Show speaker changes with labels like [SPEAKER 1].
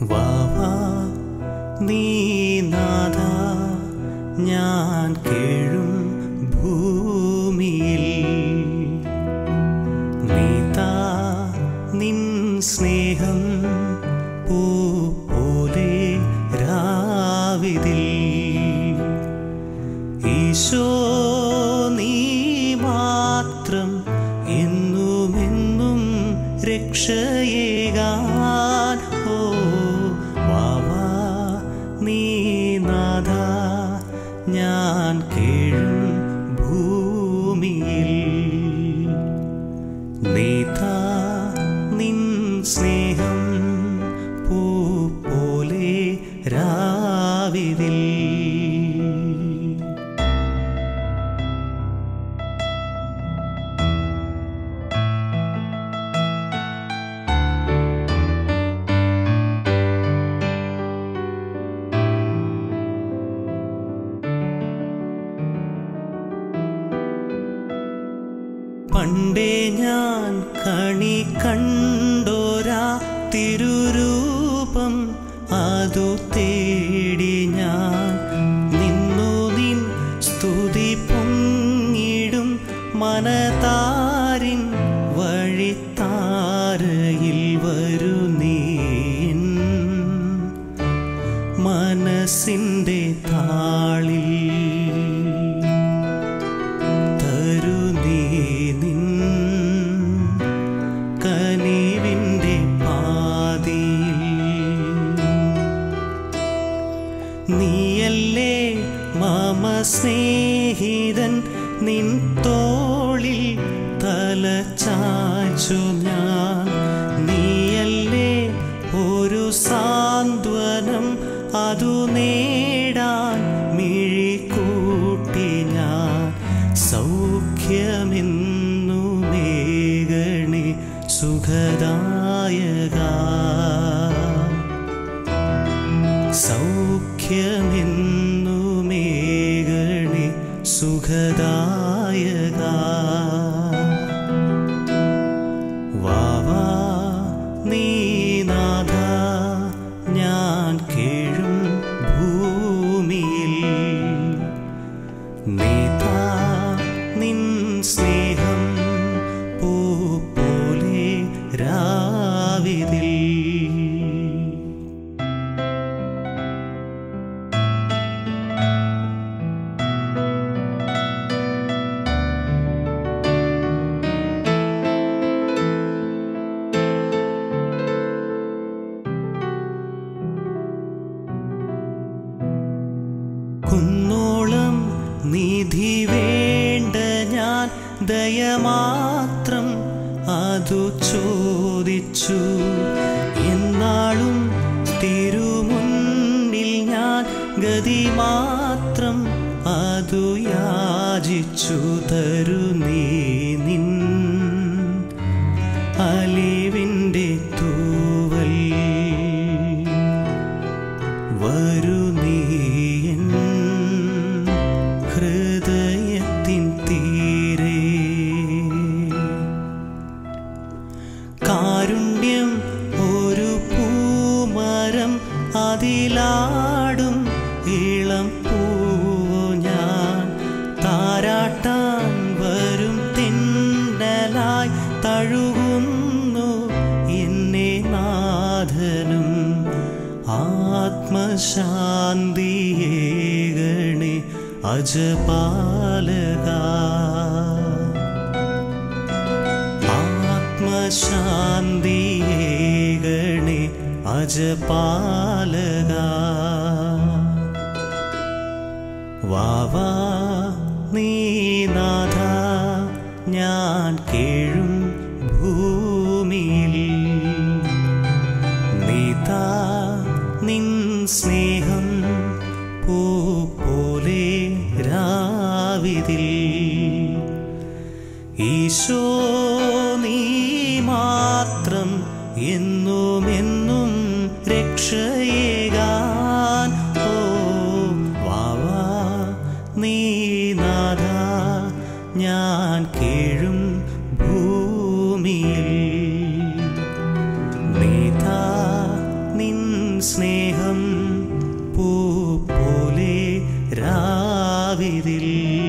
[SPEAKER 1] വാ വാ നീ നാഥ ഞാൻ കേഴും ഭൂമിയിൽ നീതാ നിൻ സ്നേഹം പൂ പോലെ രാവിതിൽ ഈശോ നീ മാത്രം എന്നുമെന്നും രക്ഷയേകാൻ ഓ വാവാ നീ നാഥ ഞാൻ കേഴും ഭൂമിയിൽ നീതാ നിൻ സ്നേഹം പൂ പോലെ രാവിതിൽ പണ്ടേ ഞാൻ കണി കണ്ടോരാ തിരുരൂപം അതു തേടി ഞാൻ നിന്നു നിൻ സ്തുതി പൊങ്ങിടും മനതാരിൻ വഴിത്താരയിൽ വരു നീൻ മനസ്സിൻ്റെ താളിൽ തരു നീ നിൻ കനിവിൻ്റെ പാതിയിൽ നീയല്ലേ മമ സ്നേഹിതൻ നിൻ തോളിൽ തല ചാച്ചു ഞാൻ നീയല്ലേ ഒരു സാന്ത്വനം അതു നേടാൻ മിഴിക്കൂട്ടി ഞാൻ സൗഖ്യമെന്നു മേഗണി സുഖദായക സൗഖ്യമെന്നു മേഗണി സുഖദായക വാവാ നീ നാഥ ഞാൻ കേഴും ഭൂമിയിൽ നീതാ നിൻ സ്നേഹം പൂ പോലെ രാവിതിൽ കുന്നോളം നിധി വേണ്ട ഞാൻ ദയമാത്രം അതു ചോദിച്ചു എന്നാളും തിരുമുന്നിൽ ഞാൻ ഗതി മാത്രം അതു യാചിച്ചു തരു നീ നിൻ അലിവിൻ്റെ തൂവൽ വരു നീയൻ ഹൃദയത്തിൻ തീരെ കാരുണ്യം ഒരു പൂമരം അതിലാടും ഇളം പൂവോ ഞാൻ താരാട്ടാൻ വരും തിന്നലായി തഴുകുന്നു എന്നെ നാഥനും ആത്മശാന്തിയേകണേ അജപാലക ആത്മശാന്തിയേകണേ അജപാലക വാവാ നീ നാഥ ഞാൻ കേഴും ഭൂമിയിൽ നീതാ നിൻ സ്നേഹം പൂ പോലെ രാവിതിൽ ഈശോ നീ മാത്രം എന്നുമെന്നും രക്ഷയേകാൻ ഓ വാവാ നീ നാഥ ഞാൻ കേഴും ഭൂമിയിൽ നീതാ നിൻ രാവിതിൽ